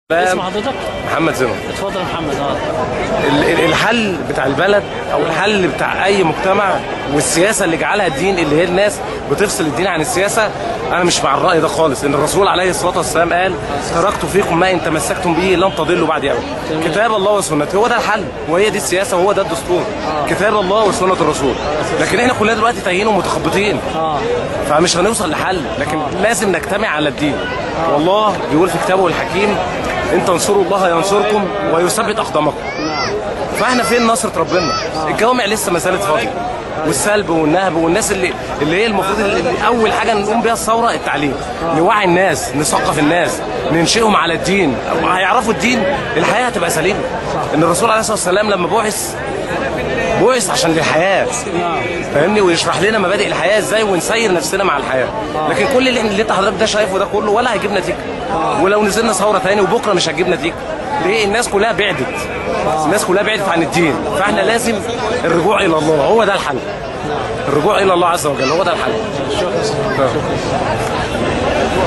اسم حضرتك؟ محمد زينب اتفضل يا محمد اه ال- ال- الحل بتاع البلد او الحل بتاع اي مجتمع والسياسه اللي جعلها الدين اللي هي الناس بتفصل الدين عن السياسه انا مش مع الراي ده خالص ان الرسول عليه الصلاه والسلام قال تركت فيكم ما ان تمسكتم به لن تضلوا بعد ابدا كتاب الله وسنته هو ده الحل وهي دي السياسه وهو ده الدستور كتاب الله وسنه الرسول لكن احنا كلنا دلوقتي تايهين ومتخبطين اه فمش هنوصل لحل لكن لازم نجتمع على الدين والله بيقول في كتابه الحكيم ان تنصروا الله ينصركم ويثبت اقدامكم فاحنا فين نصرة ربنا الجوامع لسه ما زالت فاضيه والسلب والنهب والناس اللي اللي هي المفروض اللي اللي اول حاجه نقوم بيها الثوره التعليم نوعي الناس نثقف الناس ننشئهم على الدين هيعرفوا الدين الحياه هتبقى سليمه ان الرسول عليه الصلاه والسلام لما بعث بعث عشان للحياه فاهمني ويشرح لنا مبادئ الحياه ازاي ونسير نفسنا مع الحياه لكن كل اللي, اللي انت حضرتك ده شايفه ده كله ولا هيجيب نتيجه ولو نزلنا ثوره تاني وبكره مش هتجيب نتيجه ليه الناس كلها بعدت الناس كلها بعدت عن الدين فاحنا لازم الرجوع الى الله هو ده الحل الرجوع الى الله عز وجل هو ده الحل شكرا